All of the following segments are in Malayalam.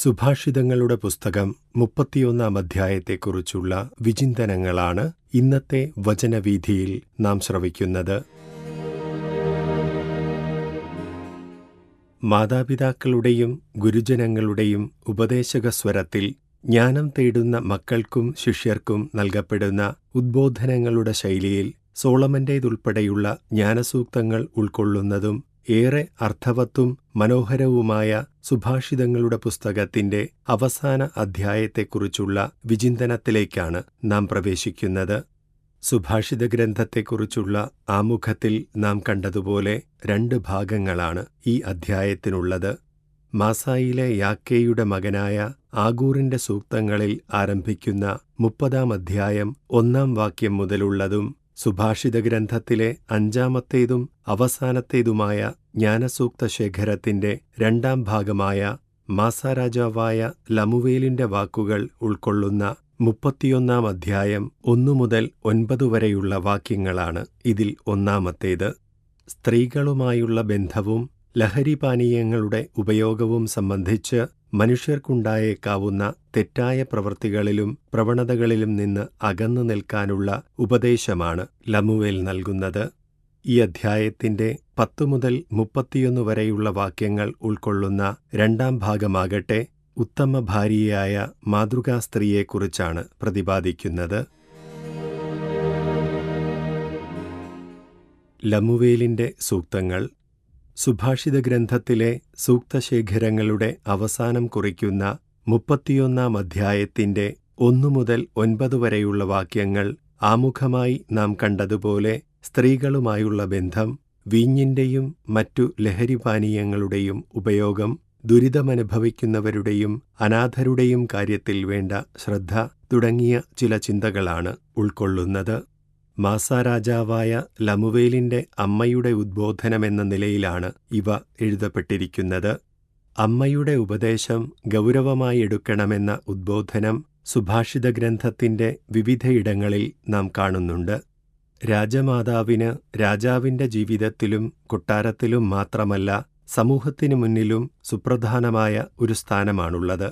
സുഭാഷിതങ്ങളുടെ പുസ്തകം മുപ്പത്തിയൊന്നാം അധ്യായത്തെക്കുറിച്ചുള്ള വിചിന്തനങ്ങളാണ് ഇന്നത്തെ വചനവീഥിയിൽ നാം ശ്രവിക്കുന്നത് മാതാപിതാക്കളുടെയും ഗുരുജനങ്ങളുടെയും ഉപദേശക സ്വരത്തിൽ ജ്ഞാനം തേടുന്ന മക്കൾക്കും ശിഷ്യർക്കും നൽകപ്പെടുന്ന ഉദ്ബോധനങ്ങളുടെ ശൈലിയിൽ സോളമന്റേതുൾപ്പെടെയുള്ള ജ്ഞാനസൂക്തങ്ങൾ ഉൾക്കൊള്ളുന്നതും ഏറെ അർത്ഥവത്തും മനോഹരവുമായ സുഭാഷിതങ്ങളുടെ പുസ്തകത്തിന്റെ അവസാന അധ്യായത്തെക്കുറിച്ചുള്ള വിചിന്തനത്തിലേക്കാണ് നാം പ്രവേശിക്കുന്നത് സുഭാഷിത ഗ്രന്ഥത്തെക്കുറിച്ചുള്ള ആമുഖത്തിൽ നാം കണ്ടതുപോലെ രണ്ട് ഭാഗങ്ങളാണ് ഈ അധ്യായത്തിനുള്ളത് മാസായിലെ യാക്കേയുടെ മകനായ ആഗൂറിന്റെ സൂക്തങ്ങളിൽ ആരംഭിക്കുന്ന മുപ്പതാം അധ്യായം ഒന്നാം വാക്യം മുതലുള്ളതും സുഭാഷിത ഗ്രന്ഥത്തിലെ അഞ്ചാമത്തേതും അവസാനത്തേതുമായ ജ്ഞാനസൂക്ത ശേഖരത്തിന്റെ രണ്ടാം ഭാഗമായ മാസാരാജാവായ ലമുവേലിന്റെ വാക്കുകൾ ഉൾക്കൊള്ളുന്ന മുപ്പത്തിയൊന്നാം അധ്യായം ഒന്നു മുതൽ ഒൻപത് വരെയുള്ള വാക്യങ്ങളാണ് ഇതിൽ ഒന്നാമത്തേത് സ്ത്രീകളുമായുള്ള ബന്ധവും ലഹരിപാനീയങ്ങളുടെ ഉപയോഗവും സംബന്ധിച്ച് മനുഷ്യർക്കുണ്ടായേക്കാവുന്ന തെറ്റായ പ്രവൃത്തികളിലും പ്രവണതകളിലും നിന്ന് അകന്നു നിൽക്കാനുള്ള ഉപദേശമാണ് ലമുവേൽ നൽകുന്നത് ഈ അധ്യായത്തിന്റെ പത്തു മുതൽ മുപ്പത്തിയൊന്ന് വരെയുള്ള വാക്യങ്ങൾ ഉൾക്കൊള്ളുന്ന രണ്ടാം ഭാഗമാകട്ടെ ഉത്തമ ഭാര്യയായ മാതൃകാ സ്ത്രീയെക്കുറിച്ചാണ് പ്രതിപാദിക്കുന്നത് ലമുവേലിന്റെ സൂക്തങ്ങൾ സുഭാഷിത ഗ്രന്ഥത്തിലെ സൂക്തശേഖരങ്ങളുടെ അവസാനം കുറിക്കുന്ന മുപ്പത്തിയൊന്നാം അധ്യായത്തിന്റെ ഒന്നു മുതൽ ഒൻപത് വരെയുള്ള വാക്യങ്ങൾ ആമുഖമായി നാം കണ്ടതുപോലെ സ്ത്രീകളുമായുള്ള ബന്ധം വീഞ്ഞിന്റെയും മറ്റു ലഹരിപാനീയങ്ങളുടെയും ഉപയോഗം ദുരിതമനുഭവിക്കുന്നവരുടെയും അനാഥരുടെയും കാര്യത്തിൽ വേണ്ട ശ്രദ്ധ തുടങ്ങിയ ചില ചിന്തകളാണ് ഉൾക്കൊള്ളുന്നത് മാസാരാജാവായ ലമുവേലിന്റെ അമ്മയുടെ ഉദ്ബോധനമെന്ന നിലയിലാണ് ഇവ എഴുതപ്പെട്ടിരിക്കുന്നത് അമ്മയുടെ ഉപദേശം ഗൗരവമായി എടുക്കണമെന്ന ഉദ്ബോധനം സുഭാഷിത ഗ്രന്ഥത്തിന്റെ വിവിധയിടങ്ങളിൽ നാം കാണുന്നുണ്ട് രാജമാതാവിന് രാജാവിന്റെ ജീവിതത്തിലും കൊട്ടാരത്തിലും മാത്രമല്ല സമൂഹത്തിനു മുന്നിലും സുപ്രധാനമായ ഒരു സ്ഥാനമാണുള്ളത്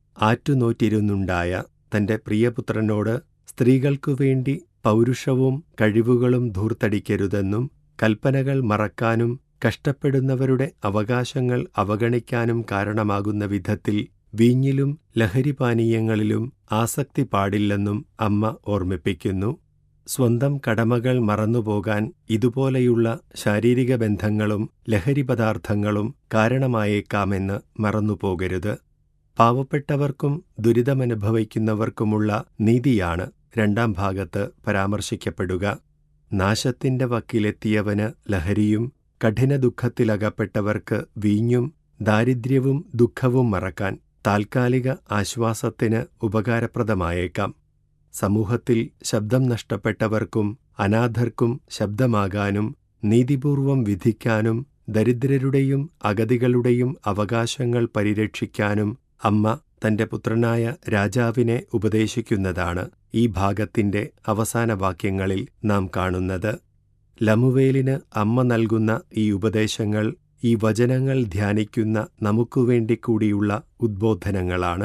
ആറ്റുനോറ്റിരുന്നുണ്ടായ തന്റെ പ്രിയപുത്രനോട് സ്ത്രീകൾക്കു വേണ്ടി പൗരുഷവും കഴിവുകളും ധൂർത്തടിക്കരുതെന്നും കൽപ്പനകൾ മറക്കാനും കഷ്ടപ്പെടുന്നവരുടെ അവകാശങ്ങൾ അവഗണിക്കാനും കാരണമാകുന്ന വിധത്തിൽ വീഞ്ഞിലും ലഹരിപാനീയങ്ങളിലും ആസക്തി പാടില്ലെന്നും അമ്മ ഓർമ്മിപ്പിക്കുന്നു സ്വന്തം കടമകൾ മറന്നുപോകാൻ ഇതുപോലെയുള്ള ശാരീരിക ബന്ധങ്ങളും ലഹരി പദാർത്ഥങ്ങളും കാരണമായേക്കാമെന്ന് മറന്നുപോകരുത് പാവപ്പെട്ടവർക്കും ദുരിതമനുഭവിക്കുന്നവർക്കുമുള്ള നീതിയാണ് രണ്ടാം ഭാഗത്ത് പരാമർശിക്കപ്പെടുക നാശത്തിന്റെ വക്കിലെത്തിയവന് ലഹരിയും കഠിന ദുഃഖത്തിലകപ്പെട്ടവർക്ക് വീഞ്ഞും ദാരിദ്ര്യവും ദുഃഖവും മറക്കാൻ താൽക്കാലിക ആശ്വാസത്തിന് ഉപകാരപ്രദമായേക്കാം സമൂഹത്തിൽ ശബ്ദം നഷ്ടപ്പെട്ടവർക്കും അനാഥർക്കും ശബ്ദമാകാനും നീതിപൂർവം വിധിക്കാനും ദരിദ്രരുടെയും അഗതികളുടെയും അവകാശങ്ങൾ പരിരക്ഷിക്കാനും അമ്മ തന്റെ പുത്രനായ രാജാവിനെ ഉപദേശിക്കുന്നതാണ് ഈ ഭാഗത്തിന്റെ അവസാന വാക്യങ്ങളിൽ നാം കാണുന്നത് ലമുവേലിന് അമ്മ നൽകുന്ന ഈ ഉപദേശങ്ങൾ ഈ വചനങ്ങൾ ധ്യാനിക്കുന്ന നമുക്കുവേണ്ടി കൂടിയുള്ള ഉദ്ബോധനങ്ങളാണ്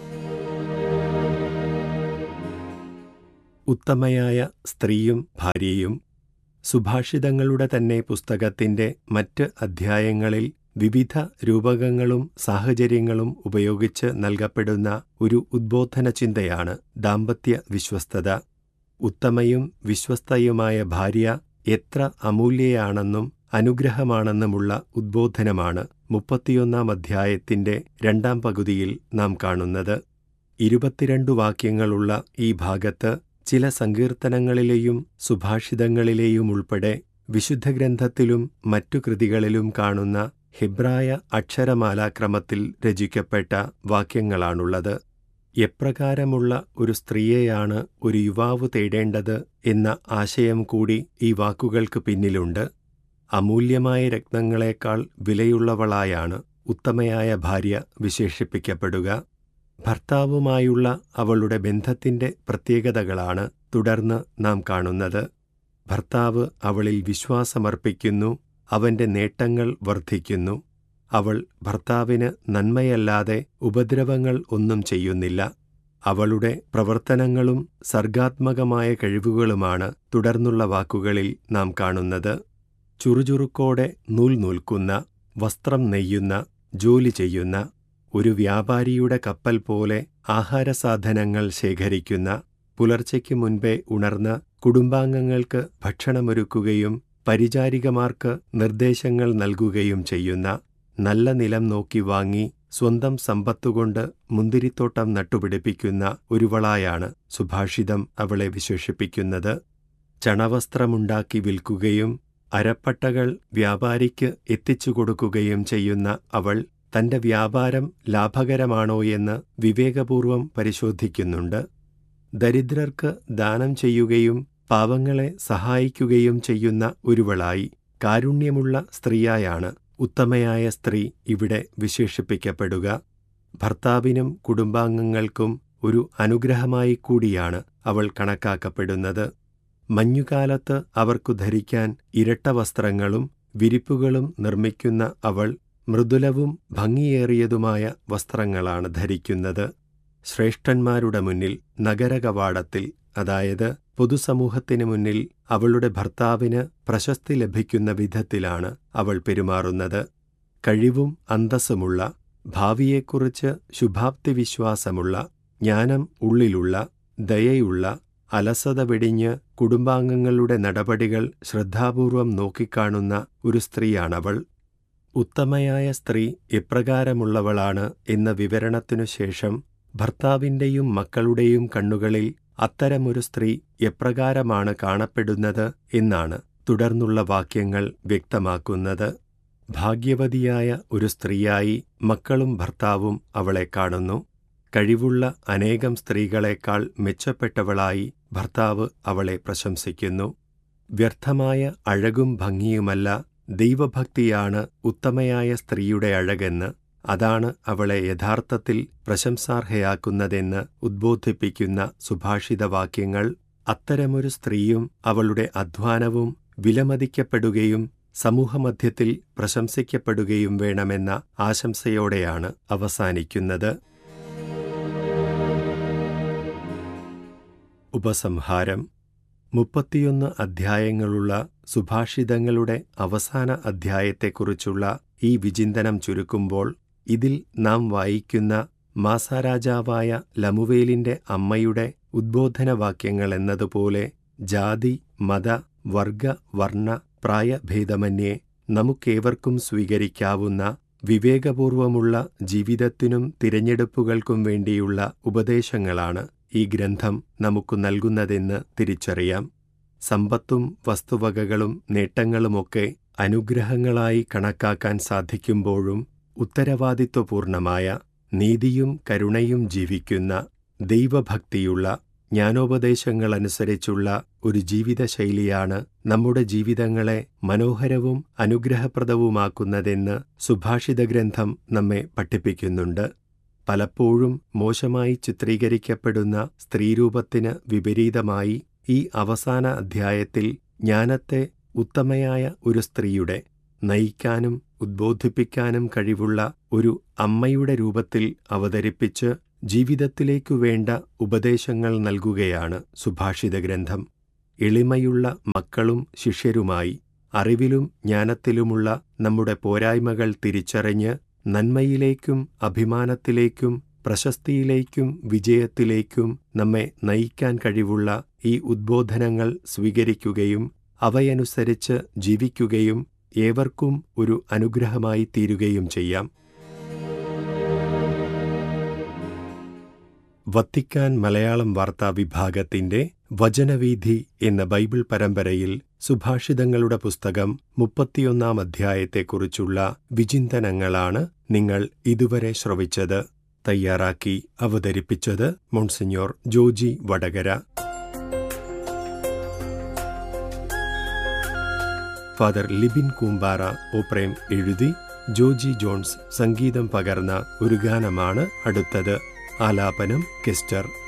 ഉത്തമയായ സ്ത്രീയും ഭാര്യയും സുഭാഷിതങ്ങളുടെ തന്നെ പുസ്തകത്തിന്റെ മറ്റ് അധ്യായങ്ങളിൽ വിവിധ രൂപകങ്ങളും സാഹചര്യങ്ങളും ഉപയോഗിച്ച് നൽകപ്പെടുന്ന ഒരു ഉദ്ബോധന ചിന്തയാണ് ദാമ്പത്യ വിശ്വസ്തത ഉത്തമയും വിശ്വസ്തയുമായ ഭാര്യ എത്ര അമൂല്യയാണെന്നും അനുഗ്രഹമാണെന്നുമുള്ള ഉദ്ബോധനമാണ് മുപ്പത്തിയൊന്നാം അധ്യായത്തിന്റെ രണ്ടാം പകുതിയിൽ നാം കാണുന്നത് ഇരുപത്തിരണ്ടു വാക്യങ്ങളുള്ള ഈ ഭാഗത്ത് ചില സങ്കീർത്തനങ്ങളിലെയും സുഭാഷിതങ്ങളിലെയും ഉൾപ്പെടെ വിശുദ്ധഗ്രന്ഥത്തിലും മറ്റു കൃതികളിലും കാണുന്ന ഹിബ്രായ അക്ഷരമാലാക്രമത്തിൽ രചിക്കപ്പെട്ട വാക്യങ്ങളാണുള്ളത് എപ്രകാരമുള്ള ഒരു സ്ത്രീയെയാണ് ഒരു യുവാവ് തേടേണ്ടത് എന്ന ആശയം കൂടി ഈ വാക്കുകൾക്ക് പിന്നിലുണ്ട് അമൂല്യമായ രത്നങ്ങളെക്കാൾ വിലയുള്ളവളായാണ് ഉത്തമയായ ഭാര്യ വിശേഷിപ്പിക്കപ്പെടുക ഭർത്താവുമായുള്ള അവളുടെ ബന്ധത്തിന്റെ പ്രത്യേകതകളാണ് തുടർന്ന് നാം കാണുന്നത് ഭർത്താവ് അവളിൽ വിശ്വാസമർപ്പിക്കുന്നു അവന്റെ നേട്ടങ്ങൾ വർദ്ധിക്കുന്നു അവൾ ഭർത്താവിന് നന്മയല്ലാതെ ഉപദ്രവങ്ങൾ ഒന്നും ചെയ്യുന്നില്ല അവളുടെ പ്രവർത്തനങ്ങളും സർഗാത്മകമായ കഴിവുകളുമാണ് തുടർന്നുള്ള വാക്കുകളിൽ നാം കാണുന്നത് ചുറുചുറുക്കോടെ നൂൽ നൂൽക്കുന്ന വസ്ത്രം നെയ്യുന്ന ജോലി ചെയ്യുന്ന ഒരു വ്യാപാരിയുടെ കപ്പൽ പോലെ ആഹാരസാധനങ്ങൾ ശേഖരിക്കുന്ന പുലർച്ചയ്ക്ക് മുൻപേ ഉണർന്ന് കുടുംബാംഗങ്ങൾക്ക് ഭക്ഷണമൊരുക്കുകയും പരിചാരികമാർക്ക് നിർദ്ദേശങ്ങൾ നൽകുകയും ചെയ്യുന്ന നല്ല നിലം നോക്കി വാങ്ങി സ്വന്തം സമ്പത്തുകൊണ്ട് മുന്തിരിത്തോട്ടം നട്ടുപിടിപ്പിക്കുന്ന ഒരുവളായാണ് സുഭാഷിതം അവളെ വിശേഷിപ്പിക്കുന്നത് ചണവസ്ത്രമുണ്ടാക്കി വിൽക്കുകയും അരപ്പട്ടകൾ വ്യാപാരിക്ക് എത്തിച്ചു കൊടുക്കുകയും ചെയ്യുന്ന അവൾ തന്റെ വ്യാപാരം ലാഭകരമാണോ എന്ന് വിവേകപൂർവം പരിശോധിക്കുന്നുണ്ട് ദരിദ്രർക്ക് ദാനം ചെയ്യുകയും പാവങ്ങളെ സഹായിക്കുകയും ചെയ്യുന്ന ഒരുവളായി കാരുണ്യമുള്ള സ്ത്രീയായാണ് ഉത്തമയായ സ്ത്രീ ഇവിടെ വിശേഷിപ്പിക്കപ്പെടുക ഭർത്താവിനും കുടുംബാംഗങ്ങൾക്കും ഒരു അനുഗ്രഹമായി കൂടിയാണ് അവൾ കണക്കാക്കപ്പെടുന്നത് മഞ്ഞുകാലത്ത് അവർക്കു ധരിക്കാൻ ഇരട്ട വസ്ത്രങ്ങളും വിരിപ്പുകളും നിർമ്മിക്കുന്ന അവൾ മൃദുലവും ഭംഗിയേറിയതുമായ വസ്ത്രങ്ങളാണ് ധരിക്കുന്നത് ശ്രേഷ്ഠന്മാരുടെ മുന്നിൽ നഗരകവാടത്തിൽ അതായത് പൊതുസമൂഹത്തിനു മുന്നിൽ അവളുടെ ഭർത്താവിന് പ്രശസ്തി ലഭിക്കുന്ന വിധത്തിലാണ് അവൾ പെരുമാറുന്നത് കഴിവും അന്തസ്സുമുള്ള ഭാവിയെക്കുറിച്ച് ശുഭാപ്തി വിശ്വാസമുള്ള ജ്ഞാനം ഉള്ളിലുള്ള ദയയുള്ള അലസത വെടിഞ്ഞ് കുടുംബാംഗങ്ങളുടെ നടപടികൾ ശ്രദ്ധാപൂർവം നോക്കിക്കാണുന്ന ഒരു സ്ത്രീയാണവൾ ഉത്തമയായ സ്ത്രീ എപ്രകാരമുള്ളവളാണ് എന്ന വിവരണത്തിനു ശേഷം ഭർത്താവിന്റെയും മക്കളുടെയും കണ്ണുകളിൽ അത്തരമൊരു സ്ത്രീ എപ്രകാരമാണ് കാണപ്പെടുന്നത് എന്നാണ് തുടർന്നുള്ള വാക്യങ്ങൾ വ്യക്തമാക്കുന്നത് ഭാഗ്യവതിയായ ഒരു സ്ത്രീയായി മക്കളും ഭർത്താവും അവളെ കാണുന്നു കഴിവുള്ള അനേകം സ്ത്രീകളെക്കാൾ മെച്ചപ്പെട്ടവളായി ഭർത്താവ് അവളെ പ്രശംസിക്കുന്നു വ്യർത്ഥമായ അഴകും ഭംഗിയുമല്ല ദൈവഭക്തിയാണ് ഉത്തമയായ സ്ത്രീയുടെ അഴകെന്ന് അതാണ് അവളെ യഥാർത്ഥത്തിൽ പ്രശംസാർഹയാക്കുന്നതെന്ന് ഉദ്ബോധിപ്പിക്കുന്ന സുഭാഷിതവാക്യങ്ങൾ അത്തരമൊരു സ്ത്രീയും അവളുടെ അധ്വാനവും വിലമതിക്കപ്പെടുകയും സമൂഹമധ്യത്തിൽ പ്രശംസിക്കപ്പെടുകയും വേണമെന്ന ആശംസയോടെയാണ് അവസാനിക്കുന്നത് ഉപസംഹാരം മുപ്പത്തിയൊന്ന് അധ്യായങ്ങളുള്ള സുഭാഷിതങ്ങളുടെ അവസാന അധ്യായത്തെക്കുറിച്ചുള്ള ഈ വിചിന്തനം ചുരുക്കുമ്പോൾ ഇതിൽ നാം വായിക്കുന്ന മാസാരാജാവായ ലമുവേലിന്റെ അമ്മയുടെ ഉദ്ബോധനവാക്യങ്ങൾ എന്നതുപോലെ ജാതി മത വർഗ വർണ്ണ പ്രായഭേദമന്യേ നമുക്കേവർക്കും സ്വീകരിക്കാവുന്ന വിവേകപൂർവമുള്ള ജീവിതത്തിനും തിരഞ്ഞെടുപ്പുകൾക്കും വേണ്ടിയുള്ള ഉപദേശങ്ങളാണ് ഈ ഗ്രന്ഥം നമുക്ക് നൽകുന്നതെന്ന് തിരിച്ചറിയാം സമ്പത്തും വസ്തുവകകളും നേട്ടങ്ങളുമൊക്കെ അനുഗ്രഹങ്ങളായി കണക്കാക്കാൻ സാധിക്കുമ്പോഴും ഉത്തരവാദിത്വപൂർണമായ നീതിയും കരുണയും ജീവിക്കുന്ന ദൈവഭക്തിയുള്ള ജ്ഞാനോപദേശങ്ങളനുസരിച്ചുള്ള ഒരു ജീവിതശൈലിയാണ് നമ്മുടെ ജീവിതങ്ങളെ മനോഹരവും അനുഗ്രഹപ്രദവുമാക്കുന്നതെന്ന് സുഭാഷിത ഗ്രന്ഥം നമ്മെ പഠിപ്പിക്കുന്നുണ്ട് പലപ്പോഴും മോശമായി ചിത്രീകരിക്കപ്പെടുന്ന സ്ത്രീരൂപത്തിന് വിപരീതമായി ഈ അവസാന അധ്യായത്തിൽ ജ്ഞാനത്തെ ഉത്തമയായ ഒരു സ്ത്രീയുടെ നയിക്കാനും ഉദ്ബോധിപ്പിക്കാനും കഴിവുള്ള ഒരു അമ്മയുടെ രൂപത്തിൽ അവതരിപ്പിച്ച് ജീവിതത്തിലേക്കു വേണ്ട ഉപദേശങ്ങൾ നൽകുകയാണ് സുഭാഷിത ഗ്രന്ഥം എളിമയുള്ള മക്കളും ശിഷ്യരുമായി അറിവിലും ജ്ഞാനത്തിലുമുള്ള നമ്മുടെ പോരായ്മകൾ തിരിച്ചറിഞ്ഞ് നന്മയിലേക്കും അഭിമാനത്തിലേക്കും പ്രശസ്തിയിലേക്കും വിജയത്തിലേക്കും നമ്മെ നയിക്കാൻ കഴിവുള്ള ഈ ഉദ്ബോധനങ്ങൾ സ്വീകരിക്കുകയും അവയനുസരിച്ച് ജീവിക്കുകയും ഏവർക്കും ഒരു അനുഗ്രഹമായി തീരുകയും ചെയ്യാം വത്തിക്കാൻ മലയാളം വാർത്താ വിഭാഗത്തിന്റെ വചനവീഥി എന്ന ബൈബിൾ പരമ്പരയിൽ സുഭാഷിതങ്ങളുടെ പുസ്തകം മുപ്പത്തിയൊന്നാം അധ്യായത്തെക്കുറിച്ചുള്ള വിചിന്തനങ്ങളാണ് നിങ്ങൾ ഇതുവരെ ശ്രവിച്ചത് തയ്യാറാക്കി അവതരിപ്പിച്ചത് മോൺസിഞ്ഞോർ ജോജി വടകര ഫാദർ ലിബിൻ കൂമ്പാറ ഓപ്രേം എഴുതി ജോജി ജോൺസ് സംഗീതം പകർന്ന ഒരു ഗാനമാണ് അടുത്തത് ആലാപനം കെസ്റ്റർ